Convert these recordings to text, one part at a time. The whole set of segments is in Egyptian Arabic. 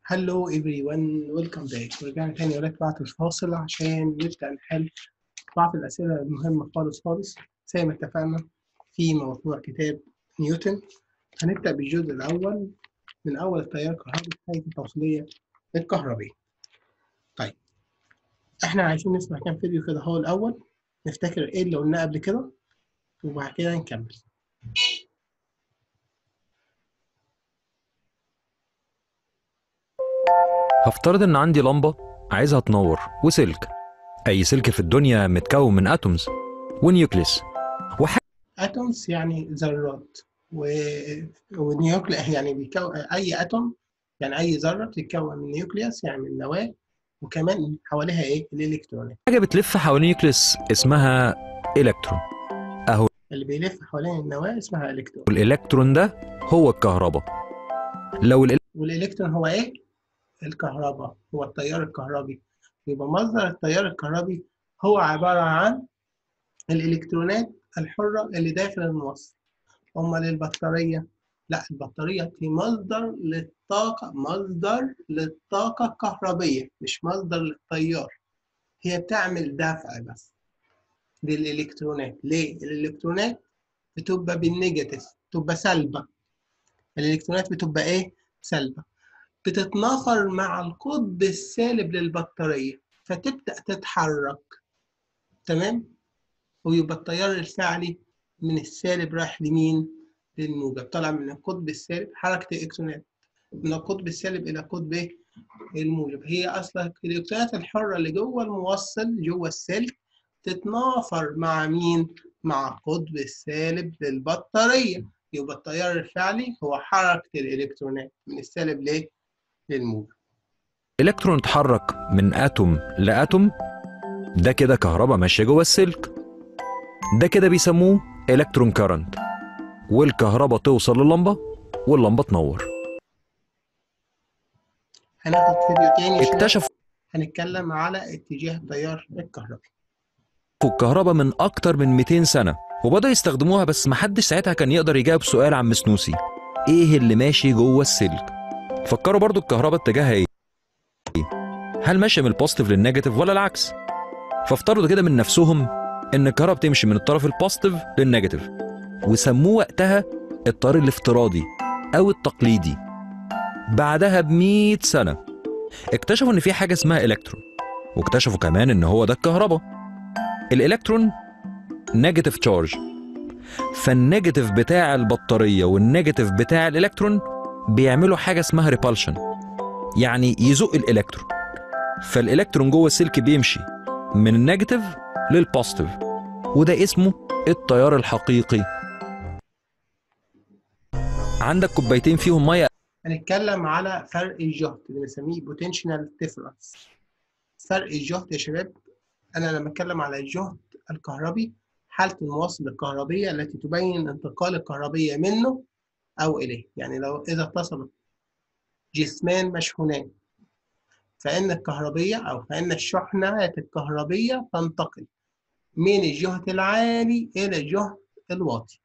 هلو everyone ويلكم باك ورجعنا تاني ولاد بعد الفاصل عشان نبدأ نحل بعض الأسئلة المهمة خالص خالص زي ما اتفقنا في موضوع كتاب نيوتن هنبدأ بالجزء الأول من أول التيار الكهربي حيث التوصيلية الكهربية طيب احنا عايزين نسمع كام فيديو كده هو الأول نفتكر ايه اللي قلناه قبل كده وبعد كده نكمل هفترض إن عندي لمبة عايزها تنور وسلك أي سلك في الدنيا متكون من أتومز ونيوكليس اتومز يعني ذرات و... ونيوكليس يعني بيكون اي اتوم يعني اي ذره بتتكون من نيوكليوس يعني من نواه وكمان حواليها ايه الالكترونات حاجة بتلف حوالين نيوكليس اسمها إلكترون اللي بيلف حوالين النواه اسمها الكترون والإلكترون ده هو الكهرباء لو الإل... والالكترون هو ايه الكهرباء هو التيار الكهربي يبقى مصدر التيار الكهربي هو عباره عن الالكترونات الحره اللي داخل الموصل امال البطاريه لا البطاريه دي مصدر للطاقه مصدر للطاقه الكهربيه مش مصدر للتيار هي بتعمل دفع بس للالكترونات ليه الالكترونات بتبقى بالنيجاتيف بتبقى سلبه الالكترونات بتبقى ايه سلبه بتتناثر مع القطب السالب للبطاريه فتبدا تتحرك تمام ويبقى التيار الفعلي من السالب رايح لمين للموجب طالع من القطب السالب حركه الالكترونات من القطب السالب الى قطب إيه؟ الموجب هي اصلا الالكترونات الحره اللي جوه الموصل جوه السلك تتنافر مع مين مع القطب السالب للبطاريه يبقى التيار الفعلي هو حركه الالكترونات من السالب ليه للموجب الإلكترون اتحرك من أتوم لأتوم ده كده كهرباء ماشية جوه السلك ده كده بيسموه إلكترون كارنت والكهرباء توصل للمبة واللمبة تنور هناخد فيديو تاني عشان اكتشفوا هنتكلم على اتجاه التيار الكهربي الكهرباء من أكتر من 200 سنة وبدأوا يستخدموها بس محدش ساعتها كان يقدر يجاوب سؤال عم سنوسي إيه اللي ماشي جوه السلك فكروا برضو الكهرباء اتجاهها إيه هل ماشية من البوزيتيف للنيجاتيف ولا العكس فافترضوا كده من نفسهم إن الكهرباء بتمشي من الطرف البوزيتيف للنيجاتيف وسموه وقتها الطريق الافتراضي أو التقليدي بعدها ب سنة اكتشفوا إن في حاجة اسمها إلكترون واكتشفوا كمان إن هو ده الكهرباء الإلكترون نيجاتيف تشارج فالنيجاتيف بتاع البطارية والنيجاتيف بتاع الإلكترون بيعملوا حاجة اسمها ريبالشن يعني يزق الإلكترون فالإلكترون جوه السلك بيمشي من النيجاتيف للبوزيتيف وده اسمه التيار الحقيقي عندك كوبايتين فيهم ميه هنتكلم على فرق الجهد اللي بنسميه potential difference فرق الجهد يا شباب انا لما اتكلم على الجهد الكهربي حالة الموصل الكهربية التي تبين انتقال الكهربية منه أو إليه يعني لو إذا اتصلت جسمان مشحونان فإن الكهربية أو فإن الشحنات الكهربية تنتقل من الجهد العالي إلى الجهد الواطي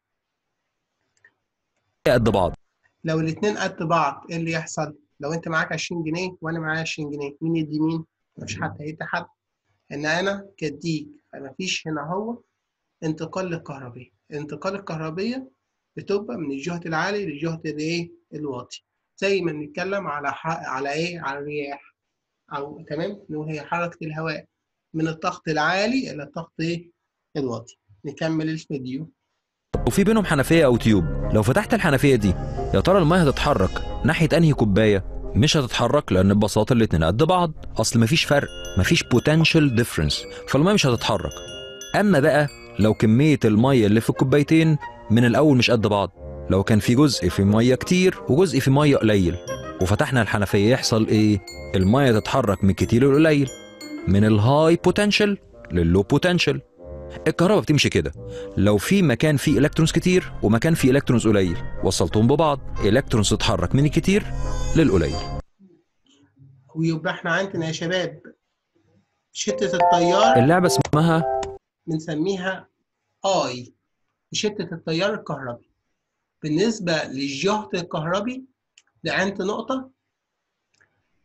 قد بعض لو الاتنين قد بعض إيه اللي يحصل؟ لو أنت معاك 20 جنيه وأنا معايا 20 جنيه مين يدي مين؟ مفيش حد هيدي حد إن أنا كديك فمفيش هنا هو انتقال للكهربية انتقال الكهربية بتبقى من الجهد العالي للجهد الايه الواطي زي ما بنتكلم على ح... على ايه على الرياح او تمام نقول هي حركة الهواء من الضغط العالي الى الضغط ايه الواطي نكمل الفيديو وفي بينهم حنفيه او تيوب لو فتحت الحنفيه دي يا ترى الميه هتتحرك ناحيه انهي كوبايه مش هتتحرك لان ببساطه الاتنين قد بعض اصل مفيش فرق مفيش potential difference فالميه مش هتتحرك اما بقى لو كميه الميه اللي في الكوبايتين من الاول مش قد بعض لو كان في جزء في ميه كتير وجزء في ميه قليل وفتحنا الحنفيه يحصل ايه الميه تتحرك من الكتير للقليل من الهاي بوتنشال لللو بوتنشال الكهرباء بتمشي كده لو في مكان فيه الكترونز كتير ومكان فيه الكترونز قليل وصلتهم ببعض الكترونز تتحرك من الكتير للقليل ويبقى احنا عندنا يا شباب شدة التيار اللعبه اسمها بنسميها اي شدة التيار الكهربي بالنسبة للجهد الكهربي ده عند نقطة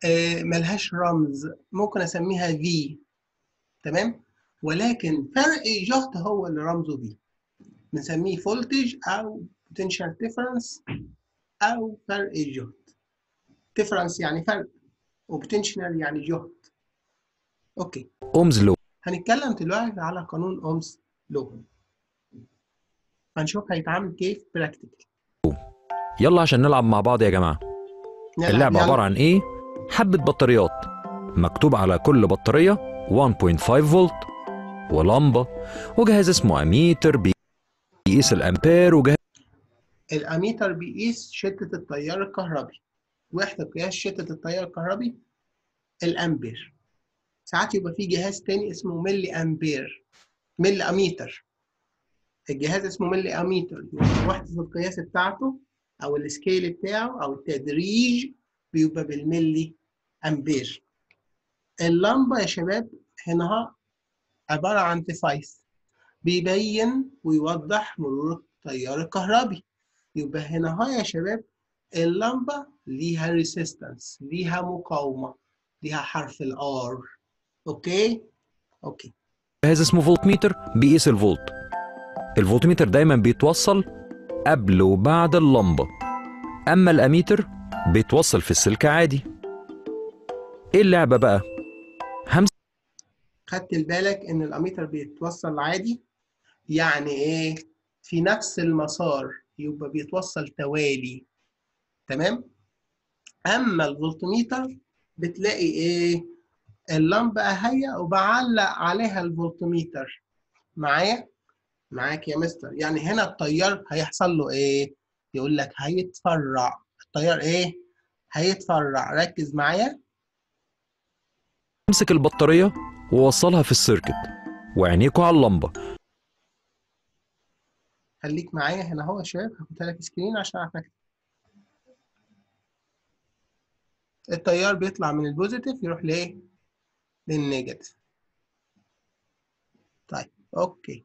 آه، ملهاش رمز ممكن اسميها في تمام ولكن فرق جهد هو اللي رمزه في بنسميه فولتج او potential difference او فرق الجهد difference يعني فرق وبوتنشال يعني جهد اوكي اومز لو هنتكلم دلوقتي على قانون اومز لو هنشوف هيتعامل كيف براكتيكال يلا عشان نلعب مع بعض يا جماعه اللعبه عباره عن ايه حبه بطاريات مكتوب على كل بطاريه 1.5 فولت ولمبه وجهاز اسمه اميتر بيقيس الامبير وجهاز الاميتر بيقيس شدة التيار الكهربي وحدة قياس شدة التيار الكهربي الامبير ساعات يبقى في جهاز تاني اسمه ملي امبير ملي اميتر الجهاز اسمه ملي اميتر يبقى وحدة القياس بتاعته او السكيل بتاعه او التدريج بيبقى بالملي امبير اللمبة يا شباب هنا عبارة عن ديفايس بيبين ويوضح مرور التيار الكهربي يبقى هنا ها يا شباب اللمبة ليها ريسيستنس ليها مقاومة ليها حرف الار اوكي اوكي جهاز اسمه فولت ميتر بيقيس الفولت الفولت ميتر دايما بيتوصل قبل وبعد اللمبه اما الاميتر بيتوصل في السلك عادي ايه اللعبه بقى همسك خدت بالك ان الاميتر بيتوصل عادي يعني ايه في نفس المسار يبقى بيتوصل توالي تمام اما الفولتميتر بتلاقي ايه اللمبه اهي وبعلق عليها الفولتميتر معايا معاك يا مستر يعني هنا التيار هيحصل له ايه يقول لك هيتفرع التيار ايه هيتفرع ركز معايا امسك البطاريه ووصلها في السيركت وعينيكوا على اللمبه خليك معايا هنا اهو يا شباب هحط لك سكرين عشان اعرف اكتب التيار بيطلع من البوزيتيف يروح لايه للنيجاتيف طيب اوكي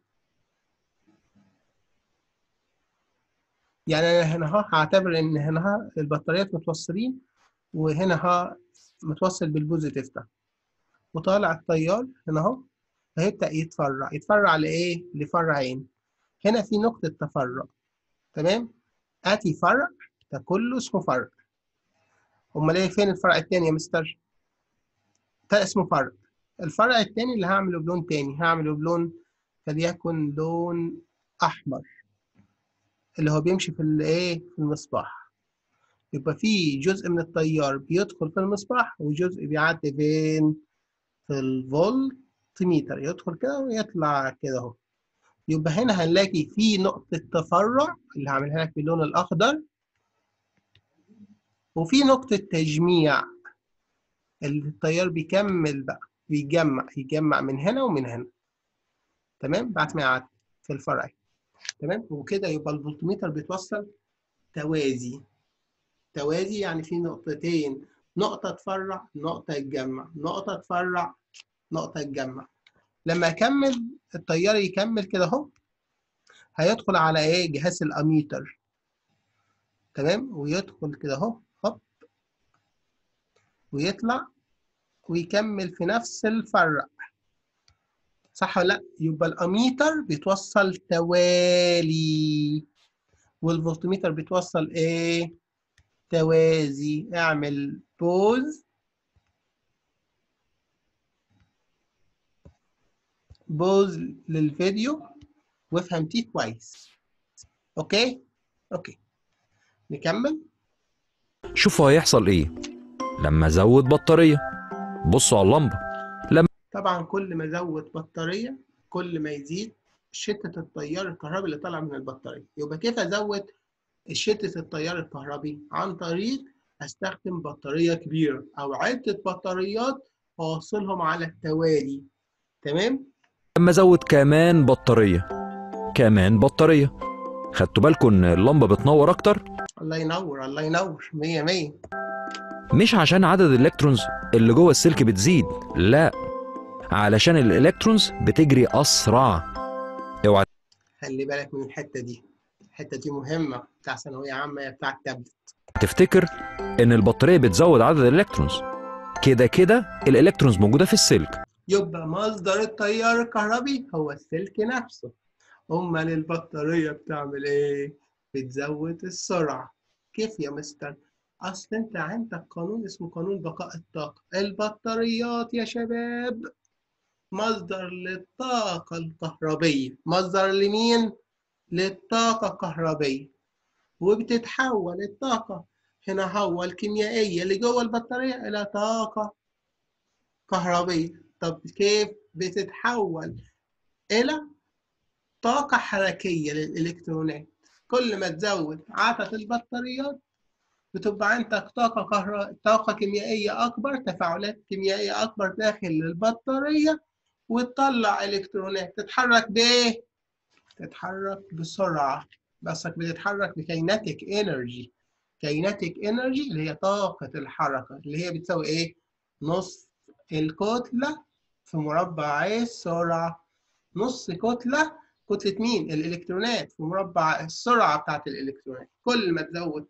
يعني انا هنا اهو هعتبر ان هنا ها البطاريات متوصلين وهنا ها متوصل بالبوزيتيف ده وطالع التيار هنا اهو هيبدأ يتفرع يتفرع لايه لفرعين هنا في نقطة تفرع تمام اتي فرع ده كله اسمه فرع امال ايه فين الفرع التاني يا مستر ده اسمه فرع الفرع التاني اللي هعمله بلون تاني هعمله بلون فليكن لون احمر اللي هو بيمشي في الايه في المصباح يبقى في جزء من التيار بيدخل في المصباح وجزء بيعدي فين في الفولت متر يدخل كده ويطلع كده اهو يبقى هنا هنلاقي في نقطة تفرع اللي هعملها لك باللون الأخضر وفي نقطة تجميع اللي التيار بيكمل بقى بيجمع يجمع من هنا ومن هنا تمام بعد ما يعدي في الفرع تمام وكده يبقى الفولتميتر بيتوصل توازي توازي يعني في نقطتين نقطة تفرع نقطة تجمع نقطة تفرع نقطة تجمع لما أكمل التيار يكمل كده أهو هيدخل على إيه جهاز الأميتر تمام ويدخل كده أهو هوب ويطلع ويكمل في نفس الفرع صح ولا لا يبقى الاميتر بيتوصل توالي والفولتميتر بيتوصل ايه توازي اعمل بوز بوز للفيديو وفهمتيه كويس اوكي اوكي نكمل شوفوا هيحصل ايه لما ازود بطاريه بصوا على اللمبه طبعا كل ما ازود بطاريه كل ما يزيد شده التيار الكهربي اللي طالع من البطاريه يبقى كيف ازود شده التيار الكهربي عن طريق استخدم بطاريه كبيره او عده بطاريات واوصلهم على التوالي تمام لما ازود كمان بطاريه كمان بطاريه خدتوا بالكم ان اللمبه بتنور اكتر الله ينور الله ينور 100 100 مش عشان عدد الالكترونز اللي جوه السلك بتزيد لا علشان الالكترونز بتجري اسرع اوعى خلي بالك من الحته دي الحته دي مهمه بتاع ثانويه عامه يا بتاع التابلت تفتكر ان البطاريه بتزود عدد الالكترونز كده كده الالكترونز موجوده في السلك يبقى مصدر التيار الكهربي هو السلك نفسه امال البطاريه بتعمل ايه بتزود السرعه كيف يا مستر اصل انت عندك قانون اسمه قانون بقاء الطاقه البطاريات يا شباب مصدر للطاقه الكهربيه مصدر لمين للطاقه الكهربيه وبتتحول الطاقه هنا هو الكيميائيه اللي جوه البطاريه الى طاقه كهربيه طب كيف بتتحول الى طاقه حركيه للالكترونات كل ما تزود عدد البطاريات بتبقى عندك طاقه كهر... طاقه كيميائيه اكبر تفاعلات كيميائيه اكبر داخل البطاريه وتطلع الكترونات تتحرك بايه تتحرك بسرعه بس بتتحرك بكيناتيك انرجي كيناتيك انرجي اللي هي طاقه الحركه اللي هي بتساوي ايه نص الكتله في مربع السرعه نص كتله كتله مين الالكترونات في مربع السرعه بتاعت الالكترونات كل ما تزود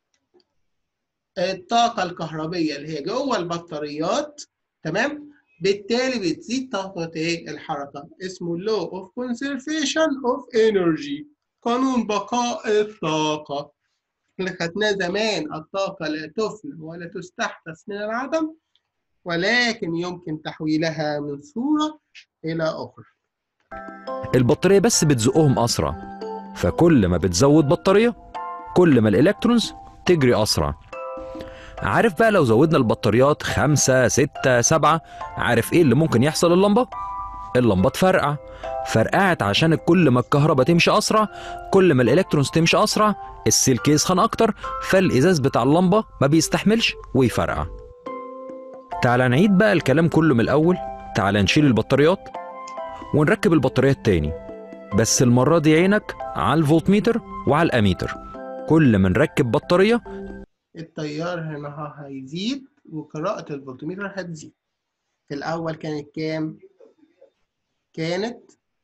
الطاقه الكهربيه اللي هي جوه البطاريات تمام بالتالي بتزيد طاقه ايه الحركه اسمه law of conservation of energy قانون بقاء الطاقه اللي خدناه زمان الطاقه لا تفنى ولا تستحدث من العدم ولكن يمكن تحويلها من صوره الى اخرى البطاريه بس بتزقهم اسرع فكل ما بتزود بطاريه كل ما الالكترونز تجري اسرع عارف بقى لو زودنا البطاريات خمسة ستة سبعة عارف ايه اللي ممكن يحصل اللمبة؟ اللمبة تفرقع فرقعت عشان كل ما الكهرباء تمشي أسرع كل ما الإلكترونز تمشي أسرع السلك يسخن أكتر فالإزاز بتاع اللمبة ما بيستحملش ويفرقع تعال نعيد بقى الكلام كله من الأول تعال نشيل البطاريات ونركب البطاريات تاني بس المرة دي عينك على الفولتميتر وعلى الأميتر كل ما نركب بطارية التيار هنا هيزيد وقراءة الفولتميتر هتزيد في الأول كانت كام؟ كانت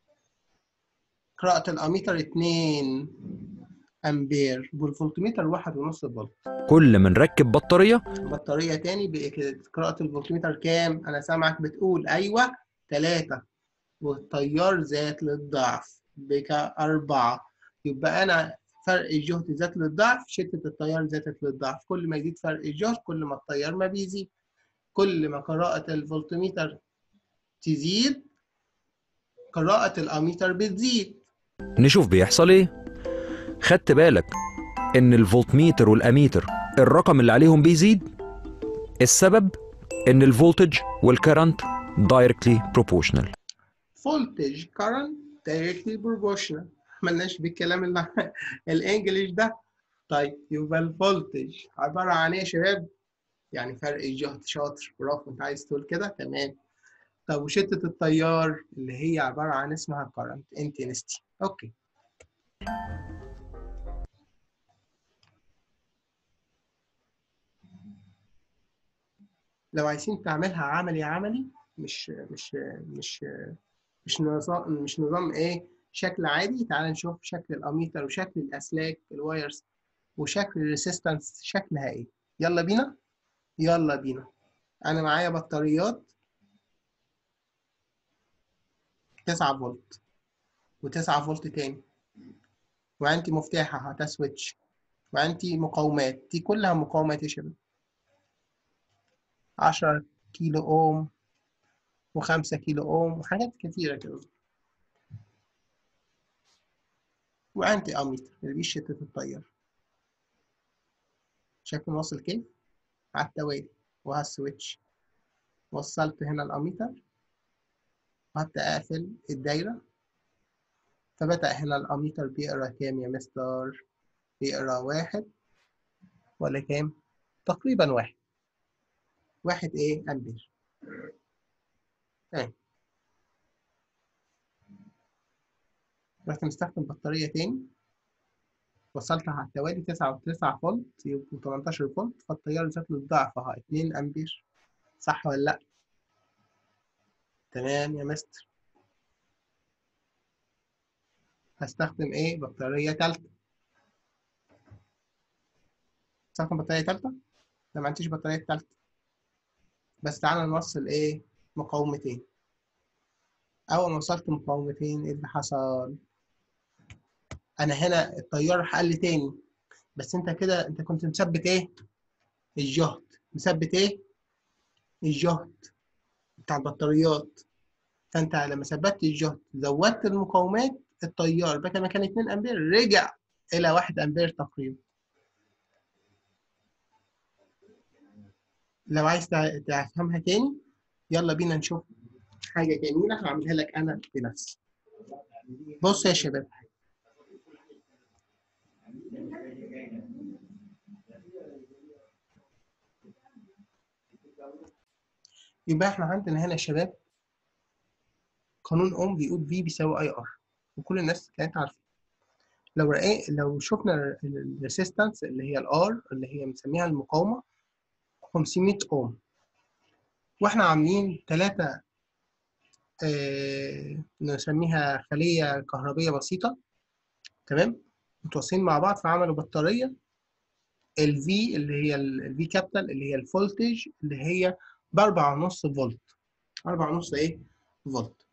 قراءة الأميتر 2 أمبير والفولتميتر واحد ونص فولت كل ما نركب بطارية بطارية تاني بقت قراءة الفولتميتر كام؟ أنا سامعك بتقول أيوه 3 والتيار زاد للضعف بقى أربعة يبقى أنا فرق الجهد زاد للضعف شدة التيار زادت للضعف كل ما يزيد فرق الجهد كل ما التيار ما بيزيد كل ما قراءة الفولتميتر تزيد قراءة الأميتر بتزيد نشوف بيحصل ايه خدت بالك ان الفولتميتر والاميتر الرقم اللي عليهم بيزيد السبب ان الفولتج والكرنت دايركتلي بروبورشنال voltage current directly proportional ملناش بالكلام اللي الانجليش ده طيب يبقى الفولتج عبارة عن ايه يا شباب؟ يعني فرق الجهد شاطر برافو انت عايز تقول كده تمام طب وشدة التيار اللي هي عبارة عن اسمها current intensity اوكي لو عايزين تعملها عملي عملي مش مش مش مش نظام مش نظام ايه شكل عادي تعال نشوف شكل الاميتر وشكل الاسلاك الوايرز وشكل الريسيستنس شكلها ايه يلا بينا يلا بينا انا معايا بطاريات 9 فولت و9 فولت تاني وعندي مفتاحها ده سويتش وعندي مقاومات دي كلها مقاومات يا شباب 10 كيلو اوم وخمسة كيلو اوم وحاجات كتيرة كده وعندي اميتر اللي بيه شدة التيار شايفين واصل كيف؟ على التوالي وهالسويتش وصلت هنا الاميتر وهبدأ اقفل الدايرة فبدأ هنا الاميتر بيقرا كام يا مستر؟ بيقرا واحد ولا كام؟ تقريبا واحد واحد ايه امبير تمام رحت مستخدم بطارية تاني وصلتها على التوالي تسعة وتسعة فولت يبقوا 18 فولت فالتيار زاد للضعف اهو 2 أمبير صح ولا لأ؟ تمام يا مستر هستخدم ايه؟ بطارية تالتة استخدم بطارية تالتة؟ لا ما عنديش بطارية تالتة بس تعالى نوصل ايه مقاومتين اول ما وصلت مقاومتين ايه اللي حصل انا هنا التيار قل تاني بس انت كده انت كنت مثبت ايه الجهد مثبت ايه الجهد بتاع البطاريات فانت لما ثبتت الجهد زودت المقاومات التيار بدل ما كان 2 امبير رجع الى 1 امبير تقريبا لو عايز تفهمها تاني يلا بينا نشوف حاجة جميلة هعملها لك أنا بنفسي بص يا شباب يبقى احنا عندنا هنا يا شباب قانون اوم بيقول في بيساوي اي ار وكل الناس كانت عارفه لو رأي لو شفنا الريسيستنس اللي هي الار اللي هي بنسميها المقاومه 500 اوم واحنا عاملين ثلاثة آه نسميها خلية كهربية بسيطة تمام متوصلين مع بعض فعملوا بطارية ال V اللي هي ال V كابيتال اللي هي الفولتج اللي هي بأربعة ونص فولت أربعة ونص إيه فولت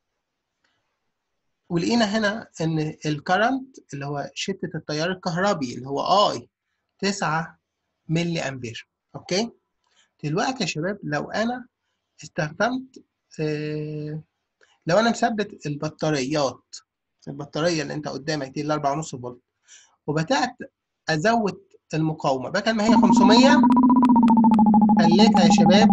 ولقينا هنا إن الكرنت اللي هو شدة التيار الكهربي اللي هو I 9 ملي أمبير أوكي دلوقتي يا شباب لو أنا استخدمت آه لو أنا مثبت البطاريات البطارية اللي أنت قدامك دي الأربعة ونص فولت وبدأت أزود المقاومة بدل ما هي 500 خليتها يا شباب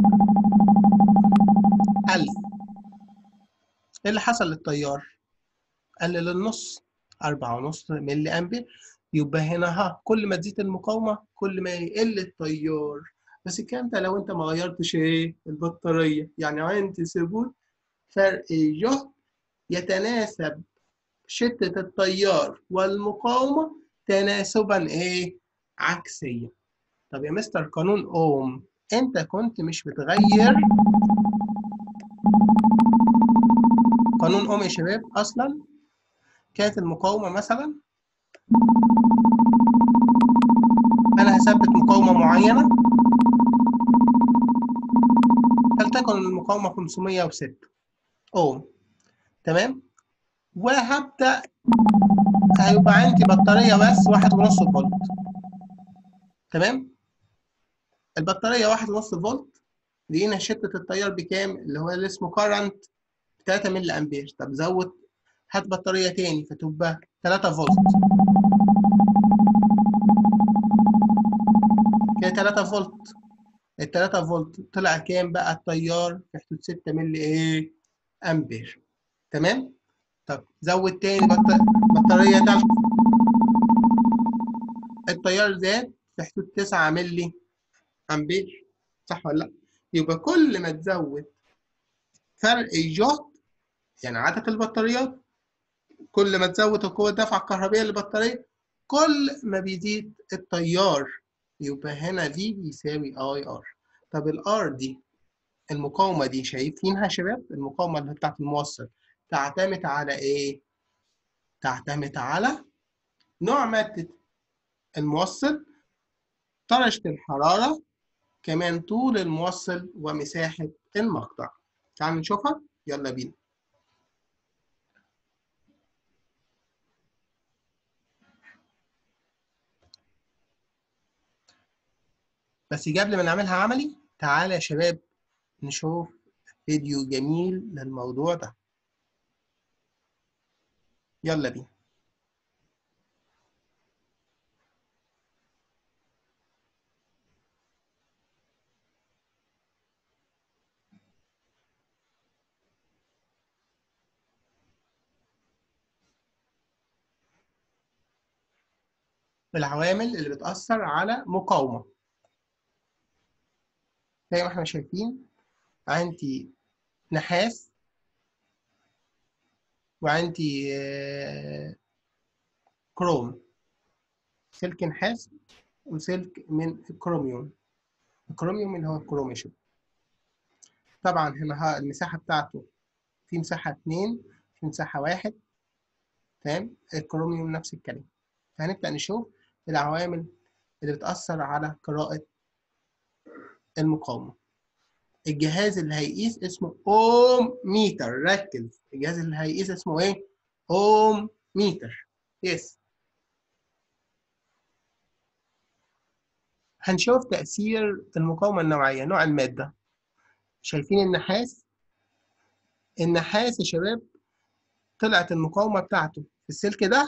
1000 ايه اللي حصل للتيار؟ قل للنص 4.5 ملي امبير يبقى هنا ها كل ما تزيد المقاومة كل ما يقل التيار بس الكلام ده لو انت ما غيرتش ايه البطارية يعني عندي ثبوت فرق جهد يتناسب شدة التيار والمقاومة تناسبا ايه عكسيا طب يا مستر قانون اوم انت كنت مش بتغير قانون اوم يا شباب اصلا كانت المقاومه مثلا انا هثبت مقاومه معينه فلتكن المقاومه 506 اوم تمام وهبدا هيبقى عندي بطاريه بس واحد ونص فولت تمام البطاريه واحد ونص فولت لقينا شدة التيار بكام اللي هو اللي اسمه كارنت 3 ملي امبير طب زود هات بطارية تاني فتبقى 3 فولت كده 3 فولت ال 3 فولت طلع كام بقى التيار في حدود 6 ملي ايه امبير تمام طب زود تاني بط... بطارية تالتة التيار زاد في حدود 9 ملي امبير صح ولا لا يبقى كل ما تزود فرق الجهد يعني عدد البطاريات كل ما تزود القوة الدفع الكهربية للبطارية كل ما بيزيد التيار يبقى هنا دي بيساوي اي ار طب الار دي المقاومة دي شايفينها يا شباب المقاومة اللي بتاعت الموصل تعتمد على ايه تعتمد على نوع مادة الموصل درجة الحرارة كمان طول الموصل ومساحة المقطع تعالوا نشوفها يلا بينا بس قبل ما نعملها عملي تعالى يا شباب نشوف فيديو جميل للموضوع ده يلا بينا العوامل اللي بتأثر على مقاومة زي ما احنا شايفين عندي نحاس وعندي كروم سلك نحاس وسلك من الكروميوم الكروميوم اللي هو الكروميشن طبعا هنا المساحة بتاعته في مساحة اتنين في مساحة واحد تمام الكروميوم نفس الكلام فهنبدأ نشوف العوامل اللي بتأثر على قراءة المقاومة الجهاز اللي هيقيس اسمه اوم ميتر ركز الجهاز اللي هيقيس اسمه ايه اوم ميتر يس هنشوف تأثير المقاومة النوعية نوع المادة شايفين النحاس النحاس يا شباب طلعت المقاومة بتاعته في السلك ده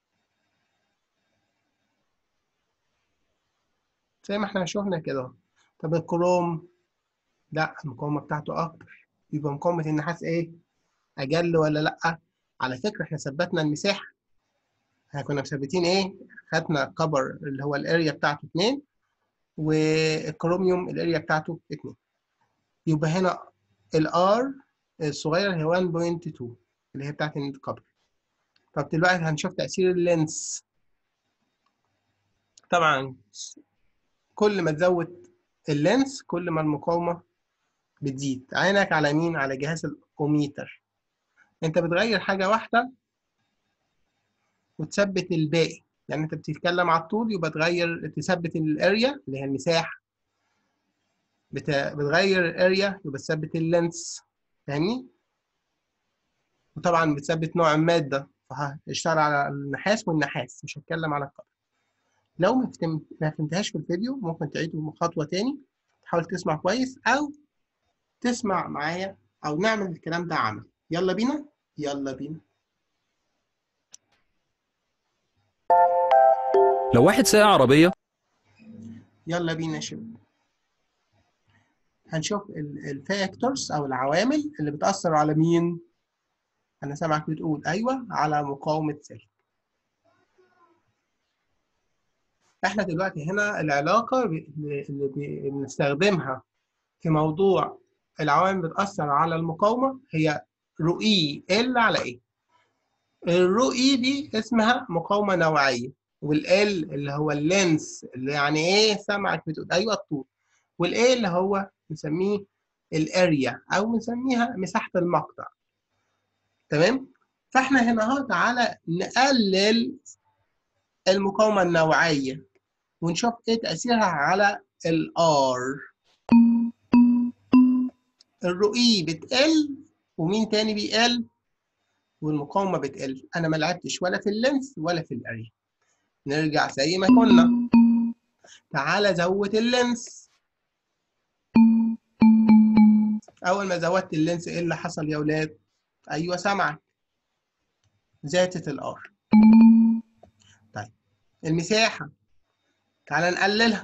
زي ما احنا شفنا كده طب الكروم لا المقاومة بتاعته أكتر يبقى مقاومة النحاس إيه؟ أجل ولا لأ؟ على فكرة إحنا ثبتنا المساحة احنا كنا مثبتين إيه؟ خدنا كبر اللي هو الأريا بتاعته 2 والكروميوم الأريا بتاعته 2 يبقى هنا الآر الصغير هي 1.2 اللي هي بتاعت الكبر طب دلوقتي هنشوف تأثير اللينس طبعا كل ما تزود اللينس كل ما المقاومة بتزيد عينك على مين على جهاز الأوميتر انت بتغير حاجة واحدة وتثبت الباقي يعني انت بتتكلم على الطول يبقى تغير تثبت الاريا اللي هي المساحة بت... بتغير الاريا يبقى تثبت اللينس فاهمني وطبعا بتثبت نوع المادة فهشتغل على النحاس والنحاس مش هتكلم على الكبر لو ما فهمت ما فهمتهاش في الفيديو ممكن تعيده خطوة تاني تحاول تسمع كويس أو تسمع معايا أو نعمل الكلام ده عمل يلا بينا يلا بينا لو واحد سايق عربية يلا بينا يا شباب هنشوف الفاكتورز أو العوامل اللي بتأثر على مين أنا سامعك بتقول أيوه على مقاومة سلك احنا دلوقتي هنا العلاقة اللي بنستخدمها في موضوع العوامل بتأثر على المقاومة هي رو اي ال على ايه الرو اي دي اسمها مقاومة نوعية والال اللي هو اللينس اللي يعني ايه سمعك بتقول ايوه الطول والايه اللي هو بنسميه الاريا او بنسميها مساحة المقطع تمام فاحنا هنا اهو تعالى نقلل المقاومة النوعية ونشوف ايه تأثيرها على الار الرؤي بتقل ومين تاني بيقل والمقاومة بتقل أنا ما لعبتش ولا في اللينس ولا في الأري نرجع زي ما كنا تعالى زود اللينس أول ما زودت اللينس إيه اللي حصل يا ولاد؟ أيوه سامعك زادت الآر طيب المساحة تعالى نقللها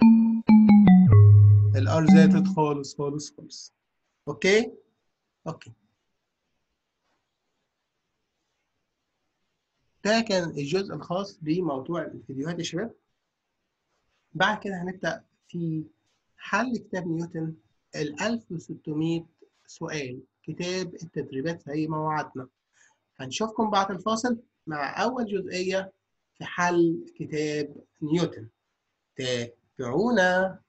الآر زادت خالص خالص خالص أوكي؟ أوكي ده كان الجزء الخاص بموضوع الفيديوهات يا شباب بعد كده هنبدأ في حل كتاب نيوتن ال 1600 سؤال كتاب التدريبات زي ما وعدنا هنشوفكم بعد الفاصل مع أول جزئية في حل كتاب نيوتن تابعونا